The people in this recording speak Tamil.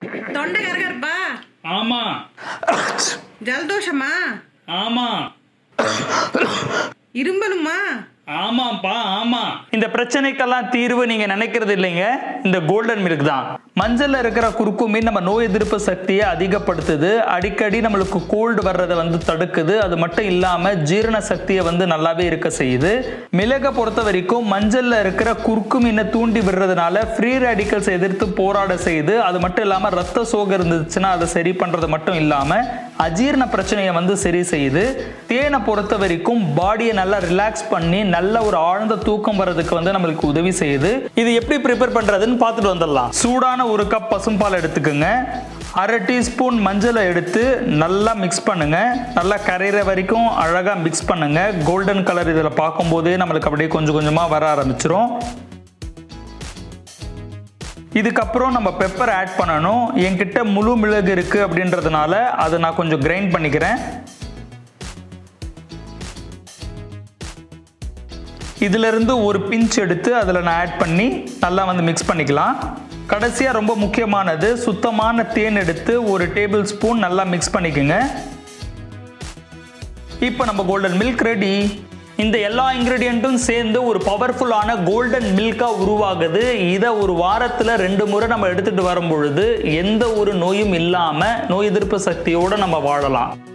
தொண்டை கரகரப்பா ஆமா ஜலதோஷமா ஆமா இரும்பலுமா ஆமாப்பா ஆமா இந்த பிரச்சனைக்கெல்லாம் தீர்வு நீங்க நினைக்கிறது இல்லைங்க இந்த கோல்டன் மில்க் தான் மஞ்சள்ல இருக்கிற குறுக்குமீன் நம்ம நோய் எதிர்ப்பு சக்தியை அதிகப்படுத்துது அடிக்கடி நம்மளுக்கு கோல்டு வர்றதை வந்து தடுக்குது அது மட்டும் இல்லாம ஜீரண சக்தியை வந்து நல்லாவே இருக்க செய்யுது மிளகை பொறுத்த வரைக்கும் மஞ்சள்ல இருக்கிற குறுக்குமீனை தூண்டி விடுறதுனால ஃப்ரீ ரேடிக்கல்ஸ் எதிர்த்து போராட செய்யுது அது மட்டும் இல்லாம ரத்த சோகை இருந்துச்சுன்னா அதை சரி பண்றது மட்டும் இல்லாம அஜீரண பிரச்சனையை வந்து சரி செய்யுது தேனை பொறுத்த வரைக்கும் பாடியை நல்லா ரிலாக்ஸ் பண்ணி நல்ல ஒரு ஆழ்ந்த தூக்கம் வர்றதுக்கு வந்து நம்மளுக்கு உதவி செய்யுது இது எப்படி ப்ரிப்பேர் பண்றதுன்னு பார்த்துட்டு வந்துடலாம் சூடான ஒரு கப் பசும்பால் எடுத்துக்கோங்க அரை டீஸ்பூன் மஞ்சளை எடுத்து நல்லா மிக்ஸ் பண்ணுங்க நல்லா கரையிற வரைக்கும் அழகா மிக்ஸ் பண்ணுங்க கோல்டன் கலர் இதில் பார்க்கும்போதே நம்மளுக்கு அப்படியே கொஞ்சம் கொஞ்சமா வர ஆரம்பிச்சிரும் இதுக்கப்புறம் நம்ம பெப்பர் ஆட் பண்ணணும் என்கிட்ட முழு மிளகு இருக்கு அப்படின்றதுனால அதை நான் கொஞ்சம் கிரைண்ட் பண்ணிக்கிறேன் இதுல இருந்து ஒரு பிஞ்ச் எடுத்து அதில் நான் ஆட் பண்ணி நல்லா வந்து மிக்ஸ் பண்ணிக்கலாம் கடைசியாக ரொம்ப முக்கியமானது சுத்தமான தேன் எடுத்து ஒரு டேபிள் ஸ்பூன் நல்லா மிக்ஸ் பண்ணிக்கோங்க இப்போ நம்ம கோல்டன் மில்க் ரெடி இந்த எல்லா இன்க்ரீடியண்ட்டும் சேர்ந்து ஒரு பவர்ஃபுல்லான கோல்டன் மில்காக உருவாகுது இதை ஒரு வாரத்தில் ரெண்டு முறை நம்ம எடுத்துகிட்டு வரும் பொழுது எந்த ஒரு நோயும் இல்லாமல் நோய் எதிர்ப்பு சக்தியோடு நம்ம வாழலாம்